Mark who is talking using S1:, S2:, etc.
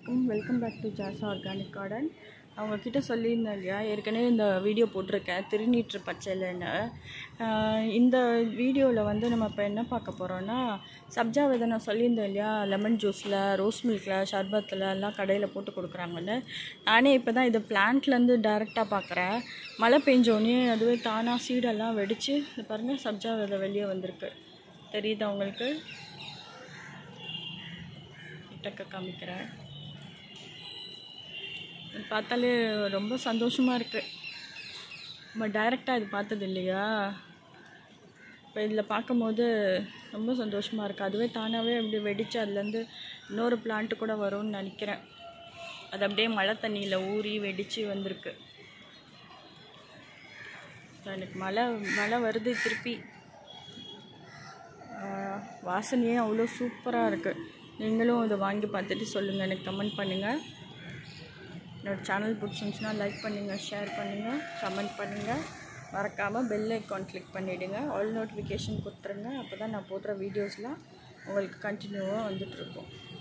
S1: வணக்கம் welcome back to ஜாஸ் organic garden அவங்கக்கிட்ட சொல்லியிருந்தேன் இல்லையா ஏற்கனவே இந்த வீடியோ போட்டிருக்கேன் திருநீற்று பச்சைலன்னு ஆஹ் இந்த வீடியோவில் வந்து நம்ம இப்போ என்ன பார்க்க போகிறோன்னா சப்ஜா விதை நான் சொல்லியிருந்தேன் இல்லையா லெமன் ஜூஸில் ரோஸ் மில்கில் ஷர்பத்தில் எல்லாம் கடையில் போட்டு கொடுக்குறாங்கன்னு நானே இப்போ தான் இது பிளான்ட்லேருந்து டைரெக்டாக பார்க்குறேன் மழை பெஞ்சோடனே அதுவே தானாக சீடெல்லாம் வெடித்து இது பாருங்கள் சப்ஜா விதை வெளியே வந்திருக்கு தெரியுதா உங்களுக்கு கிட்டக்க காமிக்கிறேன் இது பார்த்தாலே ரொம்ப சந்தோஷமாக இருக்குது நம்ம டைரெக்டாக இது பார்த்தது இல்லையா இப்போ இதில் பார்க்கும்போது ரொம்ப சந்தோஷமாக இருக்குது அதுவே தானாகவே அப்படி வெடித்து அதுலேருந்து இன்னொரு பிளான்ட்டு கூட வரும்னு நினைக்கிறேன் அது அப்படியே மழை தண்ணியில் ஊறி வெடித்து வந்திருக்கு இப்ப எனக்கு மழை மழை வருது திருப்பி ஆஹ் வாசனையே அவ்வளோ சூப்பராக இருக்குது நீங்களும் இதை வாங்கி பார்த்துட்டு சொல்லுங்கள் எனக்கு கமெண்ட் பண்ணுங்கள் என்னோடய சேனல் பிடிச்சிருந்துச்சுன்னா லைக் பண்ணுங்கள் ஷேர் பண்ணுங்கள் கமெண்ட் பண்ணுங்கள் மறக்காமல் பெல் ஐக்கான் கிளிக் பண்ணிவிடுங்க ஆல் நோட்டிஃபிகேஷன் கொடுத்துருங்க அப்போ தான் நான் போடுற வீடியோஸ்லாம் உங்களுக்கு கண்டினியூவாக வந்துட்டுருக்கும்